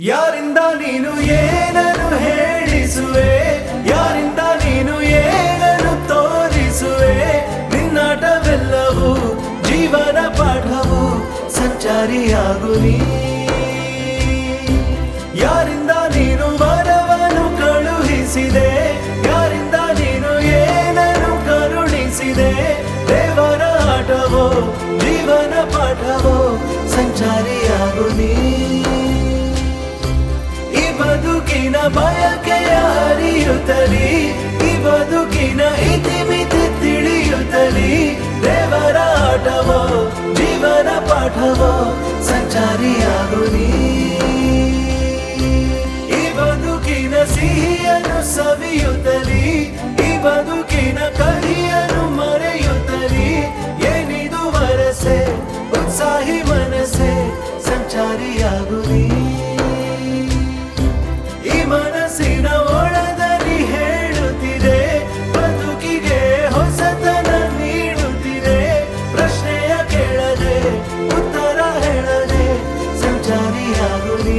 ಯಾರಿಂದ ನೀನು ಏನನ್ನು ಹೇಳಿಸುವೆ ಯಾರಿಂದ ನೀನು ಏನನ್ನು ತೋರಿಸುವೆ ನಿನ್ನಾಟವೆಲ್ಲವೂ ಜೀವನ ಪಾಠವು ಸಂಚಾರಿಯಾಗು ನೀ ಯಾರಿಂದ ನೀನು ವರವನ್ನು ಕಳುಹಿಸಿದೆ ಯಾರಿಂದ ನೀನು ಏನನ್ನು ಕರುಣಿಸಿದೆ ದೇವರ ಆಟವೋ ಜೀವನ ಪಾಠವೋ ಸಂಚಾರಿಯಾಗು ನೀ ಈ ಬದುಕಿನ ಬಯಕೆಯ ಹರಿಯುತ್ತಲಿ ಈ ಬದುಕಿನ ಇತಿಮಿತಿ ತಿಳಿಯುತ್ತಲಿ ದೇವರ ಆಟವೋ ಜೀವನ ಪಾಠವೋ ಸಂಚಾರಿಯಾಗು ನೀ ಈ ಬದುಕಿನ ಸಿಹಿಯನ್ನು ಸವಿಯುತ್ತಲಿ ಈ ಬದುಕಿನ ಕಹಿಯನ್ನು ಮರೆಯುತ್ತಲಿ ಏನಿದು ವರಸೆ ಉತ್ಸಾಹಿ ಮನಸ್ಸೆ ಸಂಚಾರಿಯಾಗು ನೀ ಈ ಮನಸ್ಸಿನ ಒಳದಲ್ಲಿ ಹೇಳುತ್ತಿದೆ ಬದುಕಿಗೆ ಹೊಸತನ ನೀಡುತ್ತಿದೆ ಪ್ರಶ್ನೆಯ ಕೇಳದೆ ಉತ್ತರ ಹೇಳದೆ ಸಂಚಾರಿಯಾಗು ನೀ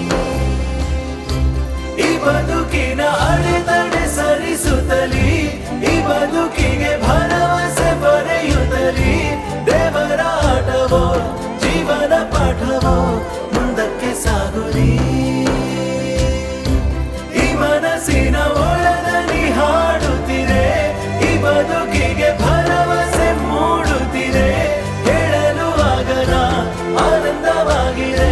ಈ ಬದುಕಿನ ಅಡೆತಡೆ ಸರಿಸುತ್ತಲಿ ಈ ಬದುಕಿಗೆ ಭರವಸೆ ಬರೆಯುತ್ತಲಿ ದೇವರ ಆಟವೋ ಜೀವನ ಪಾಠವೋ ಮುಂದಕ್ಕೆ ಸಾಗುಲಿ ಈ ಮನಸ್ಸಿನ ಒಳದಲ್ಲಿ ಹಾಡುತ್ತಿದೆ ಈ ಬದುಕಿಗೆ ಭರವಸೆ ಮೂಡುತ್ತಿದೆ ಹೇಳಲು ಆಗದ ಆನಂದವಾಗಿದೆ